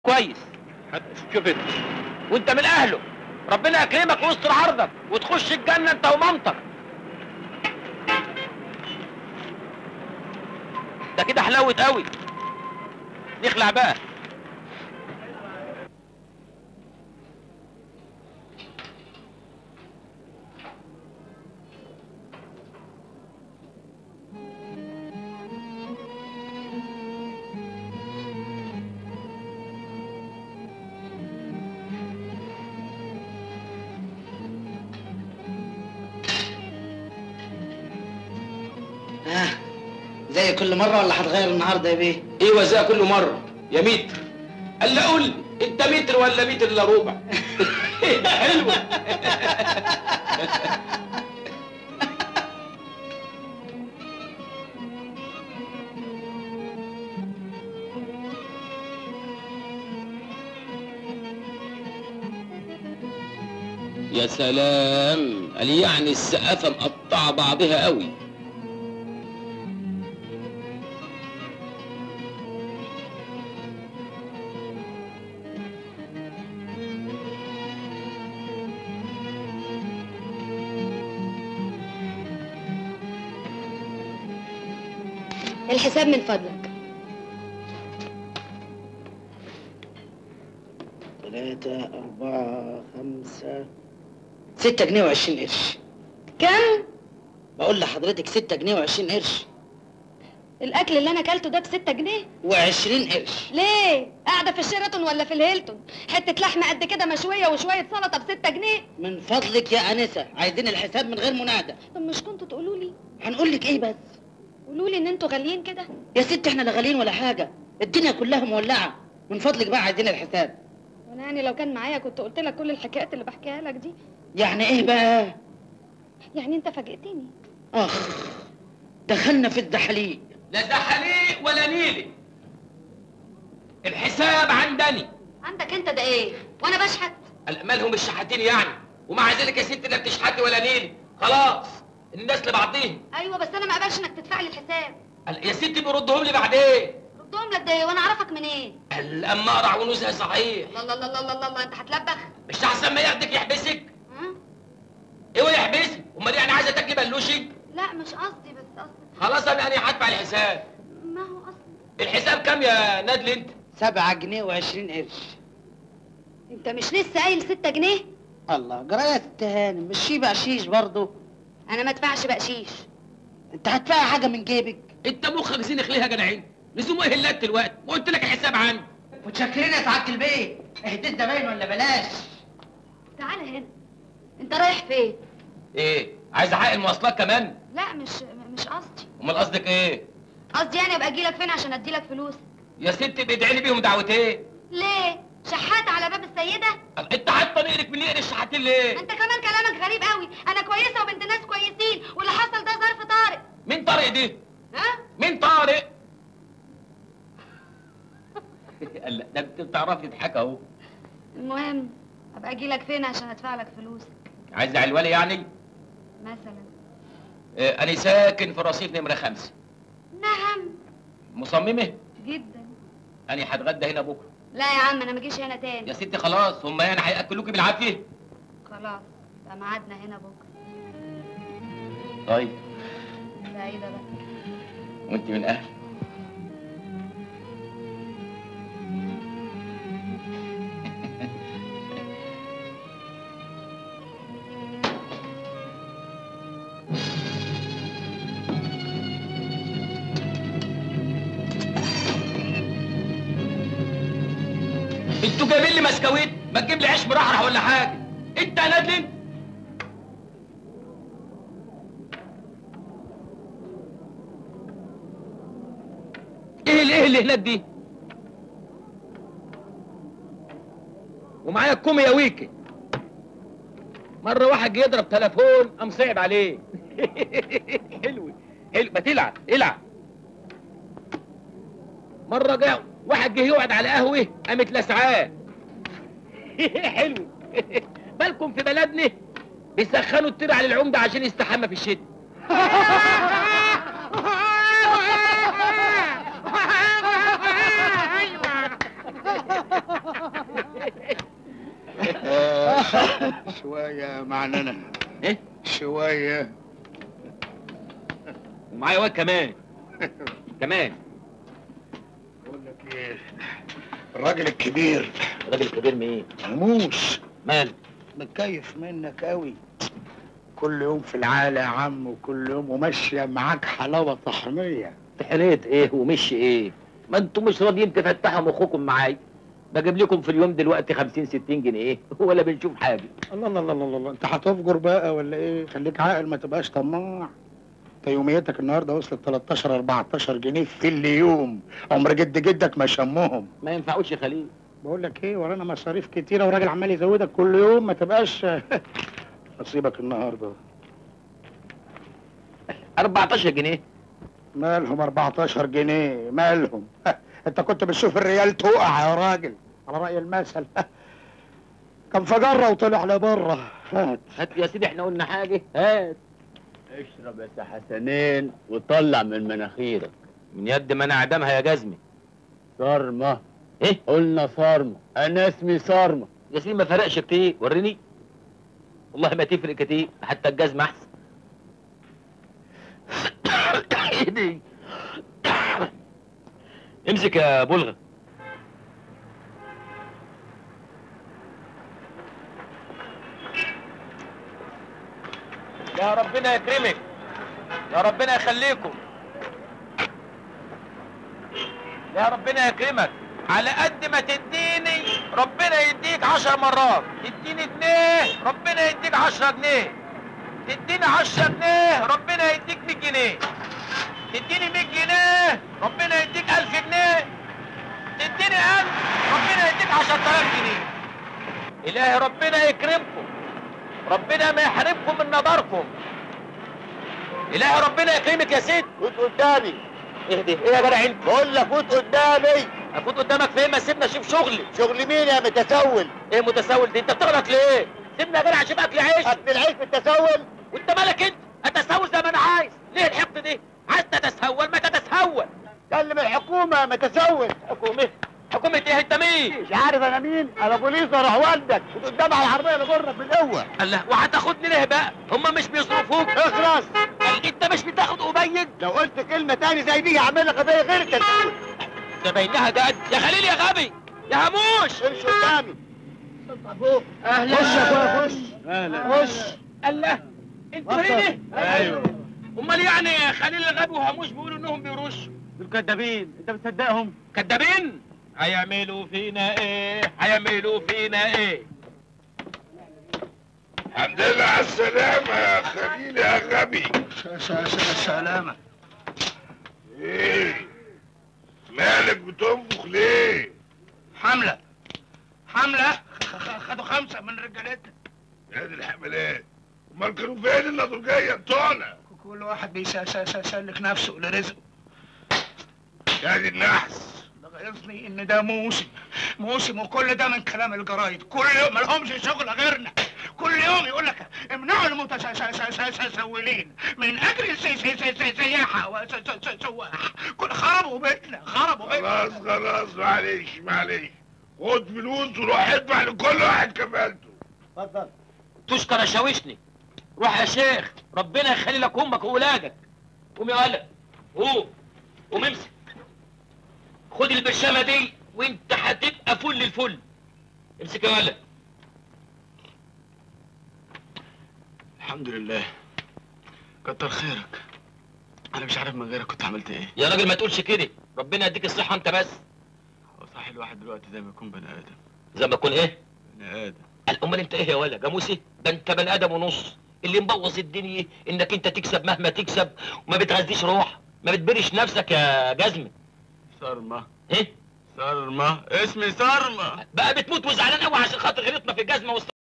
كويس شوف انت وانت من اهله ربنا يكرمك ويستر عرضك وتخش الجنه انت ومامتك ده كده حلاوه قوي نخلع بقى ها زي كل مرة ولا هتغير النهاردة يا بيه؟ ايوه زي كل مره يا متر قال لي قول لي انت متر ولا متر الا ربع حلوه يا سلام قال يعني السقافه مقطعه بعضها قوي الحساب من فضلك ثلاثة أربعة خمسة ستة جنيه وعشرين قرش كم بقول لحضرتك ستة جنيه وعشرين قرش الاكل اللي انا اكلته ده بستة جنيه وعشرين قرش ليه قاعده في الشيراتون ولا في الهيلتون حته لحمه قد كده مشويه وشويه سلطه بستة جنيه من فضلك يا أنسة عايزين الحساب من غير منادى طب مش كنتوا تقولوا لي هنقول لك إيه بس قولوا لي ان انتوا غاليين كده يا ست احنا لا غاليين ولا حاجة الدنيا كلها مولعة من فضلك بقى عايزين الحساب وانا يعني لو كان معايا كنت قلت لك كل الحكايات اللي بحكيها لك دي يعني إيه بقى؟ يعني انت فاجئتني أخ دخلنا في الدحليق لا ده حليق ولا نيلي الحساب عندني عندك انت ده ايه وانا بشحت قال مالهم الشحاتين يعني ومع ذلك يا ست لا بتشحتي ولا نيلي خلاص الناس لبعضيهم ايوه بس انا ما اقبلش انك تدفع لي الحساب قال يا ستي بيردهم لي بعدين ردهم لك ده ايه وانا اعرفك منين قال اما اقرع ونوزها صحيح الله الله الله الله الله, الله انت هتلبخ مش احسن ما ياخدك يحبسك ها؟ ايوه يحبسك امال يعني عايزه تاكلي بلوشي لا مش قصدي بس قصدي خلاص انا انا هدفع الحساب ما هو قصدي الحساب كام يا نادل انت سبعة جنيه وعشرين قرش انت مش لسه قايل ستة جنيه الله جرايه يا ست هانم مش شي بقشيش برضه انا ما ادفعش بقشيش انت هتدفعي حاجة من جيبك انت مخك زينخ ليه يا جدعين لزوم ايه اللات دلوقتي وقلت لك الحساب عندي متشكرين يا سعادة البيت اهديت زباين ولا بلاش تعالى هنا انت رايح فين ايه عايز حق المواصلات كمان لا مش مش قصدي امال قصدك ايه قصدي يعني ابقى اجيلك فين عشان اديلك فلوس يا ست بيدعي لي بيهم دعوتين ليه شحات على باب السيده قال انت حاطه نقرك من نقر الشحاتين ليه انت كمان كلامك غريب قوي انا كويسه وبنت ناس كويسين واللي حصل ده ظرف طارئ مين طارق دي ها مين طارق قال لا ده انت بتعرفي تضحك اهو المهم ابقى اجيلك فين عشان ادفع لك فلوسك عايز علوالي يعني مثلا اه انا ساكن في رصيف نمره خمسة نعم مصممه جدا انا هتغدى هنا بكره لا يا عم انا ما اجيش هنا تاني يا ستي خلاص هم يعني هياكلوكي بالعافيه خلاص يبقى ميعادنا هنا بكره طيب سعيده بقى وانت من اهل انتوا جايبين لي مسكويت ما تجيب لي عيش مرحرح ولا حاجه انت يا نادل انت ايه الايه اللي هناك دي ومعايا الكومي يا ويكي مرة واحد جه يضرب تليفون قام صعب عليه حلو حلو ما تلعب العب مرة جه واحد جه يقعد على قهوة قامت لسعاه حلو بالكم في بلدنا بيسخنوا الطير على العمدة عشان يستحمى في الشتاء شوية معننا ايه شوية ومعايا واد كمان كمان بقول لك ايه الراجل الكبير الراجل الكبير مين مهموس مال متكيف منك قوي كل يوم في العالة يا عم وكل يوم وماشية معاك حلاوة طحنية تحريت ايه ومش ايه ما انتم مش راضيين تفتحوا مخكم معايا بجيب لكم في اليوم دلوقتي 50 60 جنيه ولا بنشوف حاجه الله الله الله الله الله انت هتفجر بقى ولا ايه خليك عاقل ما تبقاش طماع انت يوميتك النهارده وصلت 13 14 جنيه في اليوم عمر جد جدك ما شمهم ما ينفعوش يا خليل بقول لك ايه ورانا مصاريف كتيره وراجل عمال يزودك كل يوم ما تبقاش نصيبك النهارده 14 جنيه مالهم 14 جنيه مالهم انت كنت بتشوف الريال تقع يا راجل على رأي المثل كان فجرة وطلع لبره هات هات يا سيدي احنا قلنا حاجه هات اشرب يا سي حسنين وطلع من مناخيرك من يد ما انا عدمها يا جزمي صارمة ايه قلنا صارمة انا اسمي صارمة يا سيدي ما فرقش كتير وريني والله ما تفرق كتير حتى الجزمه احسن ايدي امسك يا بلغة يا ربنا يكرمك يا ربنا يخليكم يا ربنا يكرمك على قد ما تديني ربنا يديك عشر مرات تديني جنيه ربنا يديك عشرة جنيه تديني عشرة جنيه ربنا يديك مية جنيه تديني مية جنيه ربنا يديك ألف جنيه تديني ألف ربنا يديك عشرة آلاف جنيه إلهي ربنا يكرمكم ربنا ما يحرمكم من نظركم إلهي ربنا يكرمك يا سيد فوت قدامي اهدي ايه يا جدع انت بقول لك فوت قدامي افوت قدامك فين ما سيبنا اشوف شغلي شغل مين يا متسول ايه متسول دي انت بتغلط ليه سيبنا يا جدع اشوف اكل عيش اكل العيش بالتسول وانت مالك انت اتسول زي ما انا عايز ليه الحقد دي عايز تتسول ما تتسول كلم الحكومة يا متسول حكومه حكومه ايه انت مين مش عارف انا مين انا بوليس اروح والدك فوت قدام على العربية اللي جرك بالقوة الله وهتاخدني ليه بقى هم مش بيصرفوك اخرس قال انت مش بتاخد قبيد لو قلت كلمة تاني زي دي هعمل لك قضية غير التسول ده بينها جد يا خليل يا غبي يا هموش امشي قدامي اهلا خش يا اخويا خش اهلا خش الله انتوا هنا ايوه امال يعني خليل الغبي وهموش بيقولوا انهم بيرشوا دول كدابين انت بتصدقهم كدابين هيعملوا فينا ايه هيعملوا فينا ايه الحمد لله على السلامة يا خليل يا غبي سلامة ايه مالك بتنفخ ليه؟ حملة حملة خدوا خمسة من رجالتنا يا دي الحملات امال كانوا فين النضرجية بتوعنا؟ كل واحد بيسلك نفسه لرزقه يا دي النحس ده غيظني ان ده موسم موسم وكل ده من كلام الجرايد كل يوم ملهمش شغل غيرنا كل يوم يقول لك امنعوا المتسولين من اجل السي- سي- سي- سي- سياحه وسواح كل خربوا بيتنا خربوا بيتنا خلاص خلاص معلش معلش خد فلوس وروح ادفع لكل واحد كفالته اتفضل تشكر شاوشني روح يا شيخ ربنا يخلي لك امك واولادك قوم يا ولد قوم قوم امسك خد البرشامه دي وانت هتبقى فل الفل امسك يا ولد الحمد لله كتر خيرك انا مش عارف من غيرك كنت عملت ايه يا راجل ما تقولش كده ربنا يديك الصحه انت بس هو صح الواحد دلوقتي زي ما يكون بني ادم زي ما تكون ايه بني ادم قال امال انت ايه يا ولا جاموسي ده انت بني ادم ونص اللي مبوظ الدنيا انك انت تكسب مهما تكسب وما بتغذيش روح ما بتبرش نفسك يا جزمه صرمة ايه صرمة اسمي صرمة بقى بتموت وزعلان قوي عشان خاطر غلطنا في الجزمه وسط